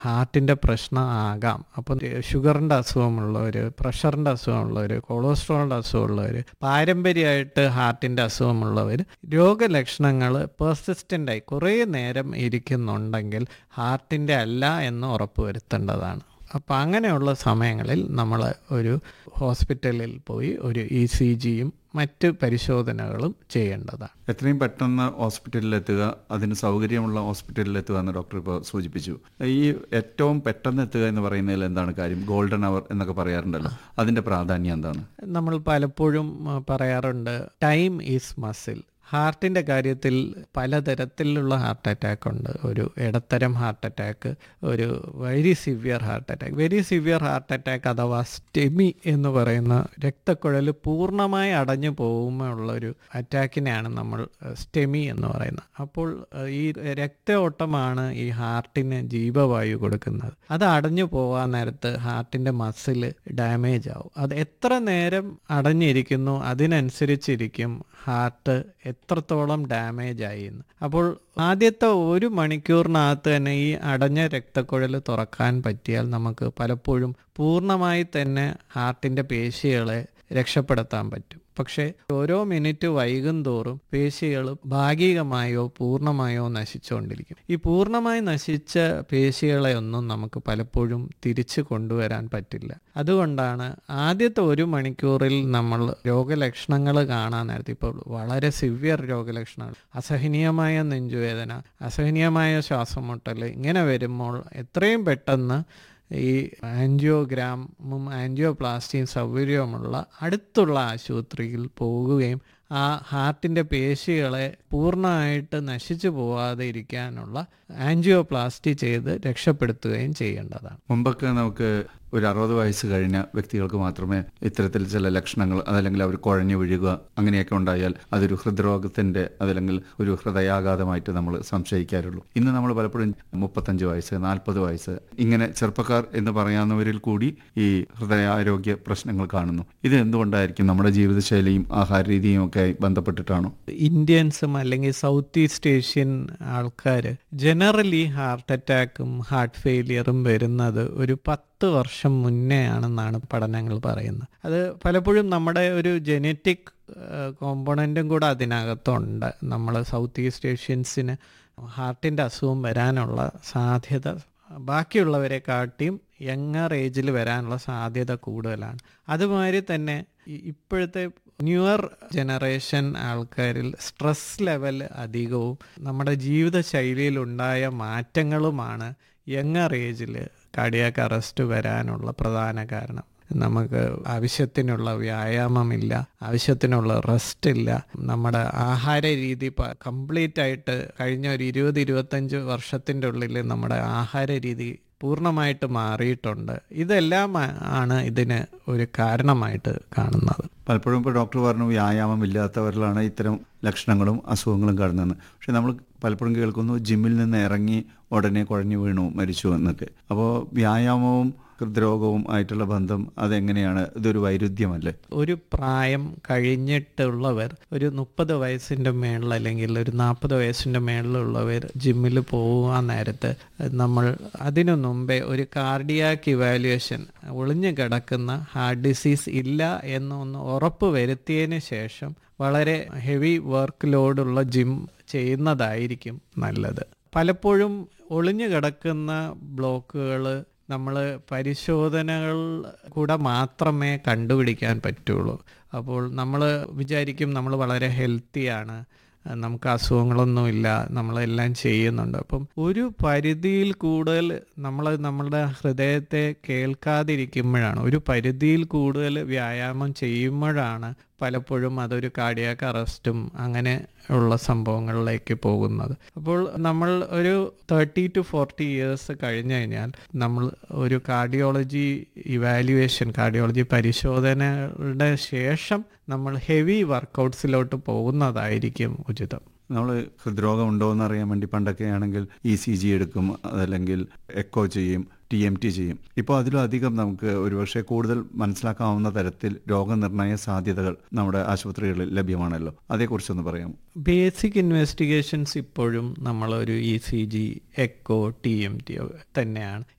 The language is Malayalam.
ഹാർട്ടിൻ്റെ പ്രശ്നം ആകാം അപ്പം ഷുഗറിൻ്റെ അസുഖമുള്ളവർ പ്രഷറിൻ്റെ അസുഖമുള്ളവർ കൊളസ്ട്രോളിൻ്റെ അസുഖമുള്ളവർ പാരമ്പര്യമായിട്ട് ഹാർട്ടിൻ്റെ അസുഖമുള്ളവർ രോഗലക്ഷണങ്ങൾ പെർസിസ്റ്റൻ്റായി കുറേ നേരം ഇരിക്കുന്നുണ്ടെങ്കിൽ ഹാർട്ടിൻ്റെ അല്ല എന്ന് ഉറപ്പുവരുത്തേണ്ടതാണ് അപ്പോൾ അങ്ങനെയുള്ള സമയങ്ങളിൽ നമ്മൾ ഒരു ഹോസ്പിറ്റലിൽ പോയി ഒരു ഇ സി ജിയും മറ്റ് പരിശോധനകളും ചെയ്യേണ്ടതാണ് എത്രയും പെട്ടെന്ന് ഹോസ്പിറ്റലിൽ എത്തുക അതിന് സൗകര്യമുള്ള ഹോസ്പിറ്റലിൽ എത്തുക എന്ന് ഡോക്ടർ ഇപ്പോൾ സൂചിപ്പിച്ചു ഈ ഏറ്റവും പെട്ടെന്ന് എത്തുക എന്ന് പറയുന്നതിൽ എന്താണ് കാര്യം ഗോൾഡൻ അവർ എന്നൊക്കെ പറയാറുണ്ടല്ലോ അതിന്റെ പ്രാധാന്യം എന്താണ് നമ്മൾ പലപ്പോഴും ആ, പറയാറുണ്ട് ടൈം ഈസ് മസിൽ ഹാർട്ടിൻ്റെ കാര്യത്തിൽ പലതരത്തിലുള്ള ഹാർട്ട് അറ്റാക്ക് ഉണ്ട് ഒരു ഇടത്തരം ഹാർട്ട് അറ്റാക്ക് ഒരു very severe heart attack very severe heart attack അഥവാ സ്റ്റെമി എന്ന് പറയുന്ന രക്തക്കുഴൽ പൂർണ്ണമായി അടഞ്ഞു പോകുമ്പോഴുള്ള ഒരു അറ്റാക്കിനെയാണ് നമ്മൾ സ്റ്റെമി എന്ന് പറയുന്നത് അപ്പോൾ ആ, ഈ രക്തയോട്ടമാണ് ഈ ഹാർട്ടിന് ജീവവായു കൊടുക്കുന്നത് അത് അടഞ്ഞു പോകാൻ നേരത്ത് ഹാർട്ടിൻ്റെ മസിൽ ഡാമേജ് ആവും അത് എത്ര നേരം അടഞ്ഞിരിക്കുന്നു അതിനനുസരിച്ചിരിക്കും ഹാർട്ട് എത്രത്തോളം ഡാമേജ് ആയി എന്ന് അപ്പോൾ ആദ്യത്തെ ഒരു മണിക്കൂറിനകത്ത് തന്നെ ഈ അടഞ്ഞ രക്തക്കുഴൽ തുറക്കാൻ പറ്റിയാൽ നമുക്ക് പലപ്പോഴും പൂർണ്ണമായി തന്നെ ഹാർട്ടിൻ്റെ പേശികളെ രക്ഷപ്പെടുത്താൻ പറ്റും പക്ഷേ ഓരോ മിനിറ്റ് വൈകും തോറും പേശികൾ ഭാഗികമായോ പൂർണ്ണമായോ നശിച്ചുകൊണ്ടിരിക്കും ഈ പൂർണ്ണമായി നശിച്ച പേശികളെ ഒന്നും നമുക്ക് പലപ്പോഴും തിരിച്ചു കൊണ്ടുവരാൻ പറ്റില്ല അതുകൊണ്ടാണ് ആദ്യത്തെ ഒരു മണിക്കൂറിൽ നമ്മൾ രോഗലക്ഷണങ്ങൾ കാണാൻ നേരത്തെ ഇപ്പോൾ വളരെ സിവിയർ രോഗലക്ഷണങ്ങൾ അസഹനീയമായ നെഞ്ചുവേദന അസഹനീയമായ ശ്വാസം മുട്ടൽ ഇങ്ങനെ വരുമ്പോൾ എത്രയും പെട്ടെന്ന് ഈ ആൻജിയോഗ്രാമും ആൻജിയോപ്ലാസ്റ്റിയും സൗകര്യവുമുള്ള അടുത്തുള്ള ആശുപത്രിയിൽ പോകുകയും ആ ഹാർട്ടിൻ്റെ പേശികളെ പൂർണ്ണമായിട്ട് നശിച്ചു പോവാതെ ഇരിക്കാനുള്ള ആൻജിയോപ്ലാസ്റ്റി ചെയ്ത് രക്ഷപ്പെടുത്തുകയും ചെയ്യേണ്ടതാണ് മുമ്പൊക്കെ നമുക്ക് ഒരു അറുപത് വയസ്സ് കഴിഞ്ഞ വ്യക്തികൾക്ക് മാത്രമേ ഇത്തരത്തിൽ ചില ലക്ഷണങ്ങൾ അതല്ലെങ്കിൽ അവർ കുഴഞ്ഞു വീഴുക അങ്ങനെയൊക്കെ ഉണ്ടായാൽ അതൊരു ഹൃദ്രോഗത്തിന്റെ അതല്ലെങ്കിൽ ഒരു ഹൃദയാഘാതമായിട്ട് നമ്മൾ സംശയിക്കാറുള്ളൂ ഇന്ന് നമ്മൾ പലപ്പോഴും മുപ്പത്തഞ്ച് വയസ്സ് നാൽപ്പത് വയസ്സ് ഇങ്ങനെ ചെറുപ്പക്കാർ എന്ന് പറയാവുന്നവരിൽ കൂടി ഈ ഹൃദയാരോഗ്യ പ്രശ്നങ്ങൾ കാണുന്നു ഇത് എന്തുകൊണ്ടായിരിക്കും നമ്മുടെ ജീവിതശൈലിയും ആഹാര രീതിയും ഒക്കെ ആയി ബന്ധപ്പെട്ടിട്ടാണോ ഇന്ത്യൻസും അല്ലെങ്കിൽ സൗത്ത് ഈസ്റ്റ് ഏഷ്യൻ ആൾക്കാർ ജനറലി ഹാർട്ട് അറ്റാക്കും ഹാർട്ട് ഫെയിലിയറും വരുന്നത് ഒരു പത്ത് വർഷം മുന്നേ ആണെന്നാണ് പഠനങ്ങൾ പറയുന്നത് അത് പലപ്പോഴും നമ്മുടെ ഒരു ജനറ്റിക് കോമ്പണൻറ്റും കൂടെ അതിനകത്തുണ്ട് നമ്മൾ സൗത്ത് ഈസ്റ്റ് ഏഷ്യൻസിന് ഹാർട്ടിൻ്റെ അസുഖം വരാനുള്ള സാധ്യത ബാക്കിയുള്ളവരെ കാട്ടിയും യങ്ങർ ഏജിൽ വരാനുള്ള സാധ്യത കൂടുതലാണ് അതുമാതിരി തന്നെ ഇ- ഇപ്പോഴത്തെ ന്യൂവർ ജനറേഷൻ ആൾക്കാരിൽ സ്ട്രെസ് ലെവൽ അധികവും നമ്മുടെ ജീവിതശൈലിയിലുണ്ടായ മാറ്റങ്ങളുമാണ് യങ്ങർ ഏജിൽ കാർഡിയാക്ക് അറസ്റ്റ് വരാനുള്ള പ്രധാന കാരണം നമുക്ക് ആവശ്യത്തിനുള്ള വ്യായാമമില്ല ആവശ്യത്തിനുള്ള റെസ്റ്റ് ഇല്ല നമ്മുടെ ആഹാര രീതി കംപ്ലീറ്റ് ആയിട്ട് കഴിഞ്ഞ ഒരു ഇരുപത് ഇരുപത്തഞ്ച് വർഷത്തിൻ്റെ ഉള്ളിൽ നമ്മുടെ ആഹാര രീതി പൂർണ്ണമായിട്ട് മാറിയിട്ടുണ്ട് ഇതെല്ലാം ആ- ആണ് ഇതിന് ഒരു കാരണമായിട്ട് കാണുന്നത് പലപ്പോഴും ഇപ്പോൾ ഡോക്ടർ പറഞ്ഞു വ്യായാമം ഇല്ലാത്തവരിലാണ് ഇത്തരം ലക്ഷണങ്ങളും അസുഖങ്ങളും കാണുന്നതെന്ന് പക്ഷെ നമ്മൾ പലപ്പോഴും കേൾക്കുന്നു ജിമ്മിൽ നിന്ന് ഇറങ്ങി ഉടനെ കുഴഞ്ഞു വീണു മരിച്ചു എന്നൊക്കെ അപ്പോൾ വ്യായാമവും ഹൃദ്രോഗവും ആയിട്ടുള്ള ബന്ധം അതെങ്ങനെയാണ് ഇതൊരു വൈരുദ്ധ്യമല്ലേ ഒരു പ്രായം കഴിഞ്ഞിട്ടുള്ളവർ ഒരു മുപ്പത് വയസ്സിൻ്റെ മേളിൽ അല്ലെങ്കിൽ ഒരു നാൽപ്പത് വയസ്സിൻ്റെ മേളിലുള്ളവർ ജിമ്മിൽ പോകാൻ നേരത്ത് നമ്മൾ അതിനു മുമ്പേ ഒരു കാർഡിയാക്ക് ഇവാലുവേഷൻ ഒളിഞ്ഞു കിടക്കുന്ന ഹാർട്ട് ഡിസീസ് ഇല്ല എന്നൊന്ന് ഉറപ്പ് വരുത്തിയതിന് ശേഷം വളരെ ഹെവി വർക്ക് ലോഡുള്ള ജിം ചെയ്യുന്നതായിരിക്കും നല്ലത് പലപ്പോഴും ഒളിഞ്ഞു കിടക്കുന്ന ബ്ലോക്കുകൾ നമ്മൾ പരിശോധനകൾ കൂടെ മാത്രമേ കണ്ടുപിടിക്കാൻ പറ്റുള്ളൂ അപ്പോൾ നമ്മൾ വിചാരിക്കും നമ്മൾ വളരെ ഹെൽത്തിയാണ് നമുക്ക് അസുഖങ്ങളൊന്നുമില്ല നമ്മളെല്ലാം ചെയ്യുന്നുണ്ട് അപ്പം ഒരു പരിധിയിൽ കൂടുതൽ നമ്മൾ നമ്മളുടെ ഹൃദയത്തെ കേൾക്കാതിരിക്കുമ്പോഴാണ് ഒരു പരിധിയിൽ കൂടുതൽ വ്യായാമം ചെയ്യുമ്പോഴാണ് പലപ്പോഴും അതൊരു കാർഡിയാക്ക് അറസ്റ്റും അങ്ങനെ ഉള്ള സംഭവങ്ങളിലേക്ക് പോകുന്നത് അപ്പോൾ നമ്മൾ ഒരു തേർട്ടി ടു ഫോർട്ടി ഇയേഴ്സ് കഴിഞ്ഞു കഴിഞ്ഞാൽ നമ്മൾ ഒരു കാർഡിയോളജി ഇവാലുവേഷൻ കാർഡിയോളജി പരിശോധനകളുടെ ശേഷം നമ്മൾ ഹെവി വർക്കൗട്ട്സിലോട്ട് പോകുന്നതായിരിക്കും ഉചിതം നമ്മൾ ഹൃദ്രോഗം ഉണ്ടോ എന്ന് അറിയാൻ വേണ്ടി പണ്ടൊക്കെ ആണെങ്കിൽ ഇ സി ജി എടുക്കും അതല്ലെങ്കിൽ എക്കോ ചെയ്യും ടി എം ടി ചെയ്യും ഇപ്പോൾ അതിലധികം നമുക്ക് ഒരുപക്ഷെ കൂടുതൽ മനസ്സിലാക്കാവുന്ന തരത്തിൽ രോഗനിർണയ സാധ്യതകൾ നമ്മുടെ ആശുപത്രികളിൽ ലഭ്യമാണല്ലോ അതേക്കുറിച്ചൊന്ന് പറയാം ബേസിക് ഇൻവെസ്റ്റിഗേഷൻസ് ഇപ്പോഴും നമ്മളൊരു E C G echo T M T തന്നെയാണ്